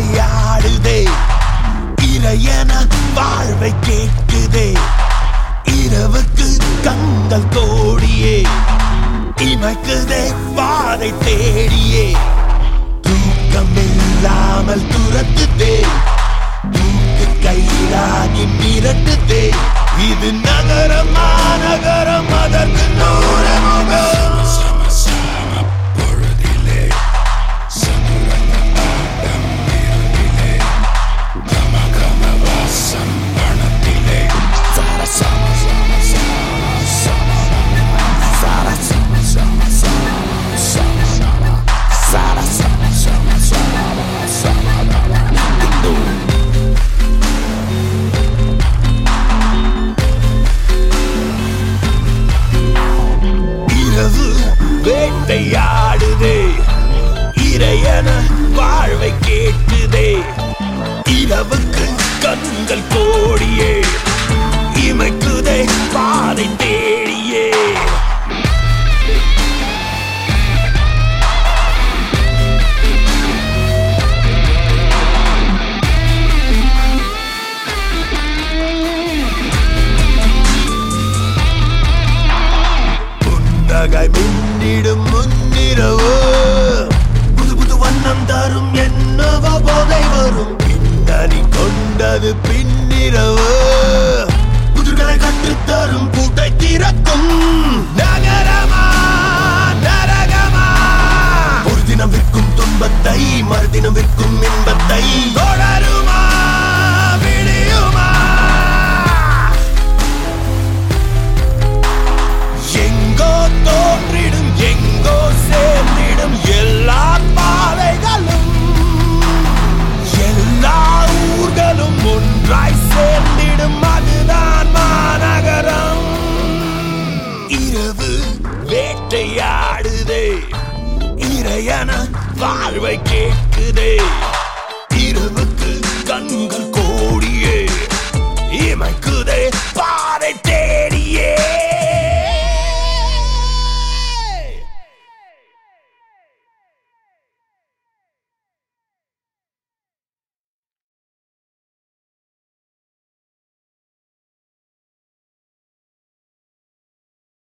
வேட்டையாடுதே இறையன வாழ்வை கேட்குதே இரவுக்கு கங்கள் கோடியே இமைக்குதே பாதை தேடியே தூக்கம் இல்லாமல் துரத்துதே தூக்கு கையிலாகி மிரட்டுதே இது நகரமா நகரம் அதற்கு நூறு முகம் இரவு வேட்டையாடுதே இறையன வாழ்வை கேட்டுதே இரவுக்கு கண்கள் கோடியே இமைக்குதே பாதை தேடியே புன்னகை மின்னிடும் முன்னிரவு புது புது வண்ணம் தரும் என்னவோ போதை வரும் பின்னணி கொண்டது பின்னிரவு புதுகளை கற்றுத் தரும் பூட்டை திறக்கும் நகரமா நரகமா ஒரு தினம் விற்கும் துன்பத்தை மறுதினம் விற்கும் இன்பத்தை தொடருமா விடியுமா எங்கோ தோன்றிடும் எங்கோ சேர்ந்திடும் எல்லா பாதைகளும் எல்லா ஊர்களும் ஒன்றாய் சேர்ந்திடும் அதுதான் மாநகரம் இரவு வேட்டையாடுதே இறையன வாழ்வை கேட்குதே இரவுக்கு கண்கள் கோடியே இமைக்குதே பாதை